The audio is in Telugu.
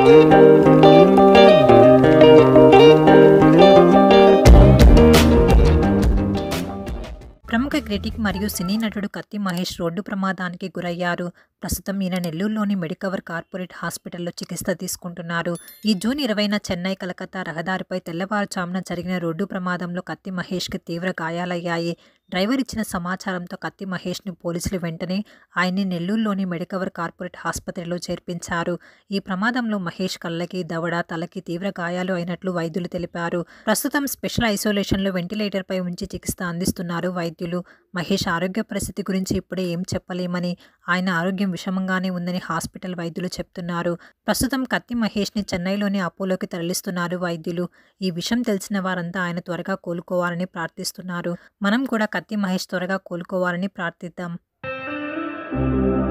ప్రముఖ క్రిటిక్ మరియు సినీ నటుడు కత్తి మహేష్ రోడ్డు ప్రమాదానికి గురయ్యారు ప్రస్తుతం ఈయన నెల్లూరులోని మెడికవర్ కార్పొరేట్ హాస్పిటల్లో చికిత్స తీసుకుంటున్నారు ఈ జూన్ ఇరవైన చెన్నై కలకత్తా రహదారిపై తెల్లవారుజామున జరిగిన రోడ్డు ప్రమాదంలో కత్తి మహేష్కి తీవ్ర గాయాలయ్యాయి డ్రైవర్ ఇచ్చిన సమాచారంతో కత్తి మహేష్ని పోలీసులు వెంటనే ఆయన్ని నెల్లూరులోని మెడికవర్ కార్పొరేట్ ఆసుపత్రిలో చేర్పించారు ఈ ప్రమాదంలో మహేష్ కళ్ళకి దవడ తలకి తీవ్ర గాయాలు అయినట్లు వైద్యులు తెలిపారు ప్రస్తుతం స్పెషల్ ఐసోలేషన్లో వెంటిలేటర్పై ఉంచి చికిత్స అందిస్తున్నారు వైద్యులు మహేష్ ఆరోగ్య పరిస్థితి గురించి ఇప్పుడే ఏం చెప్పలేమని ఆయన ఆరోగ్యం విషమంగానే ఉందని హాస్పిటల్ వైద్యులు చెప్తున్నారు ప్రస్తుతం కత్తి మహేష్ని చెన్నైలోని అపోలోకి తరలిస్తున్నారు వైద్యులు ఈ విషయం తెలిసిన వారంతా ఆయన త్వరగా కోలుకోవాలని ప్రార్థిస్తున్నారు మనం కూడా కత్తి మహేష్ త్వరగా కోలుకోవాలని ప్రార్థిద్దాం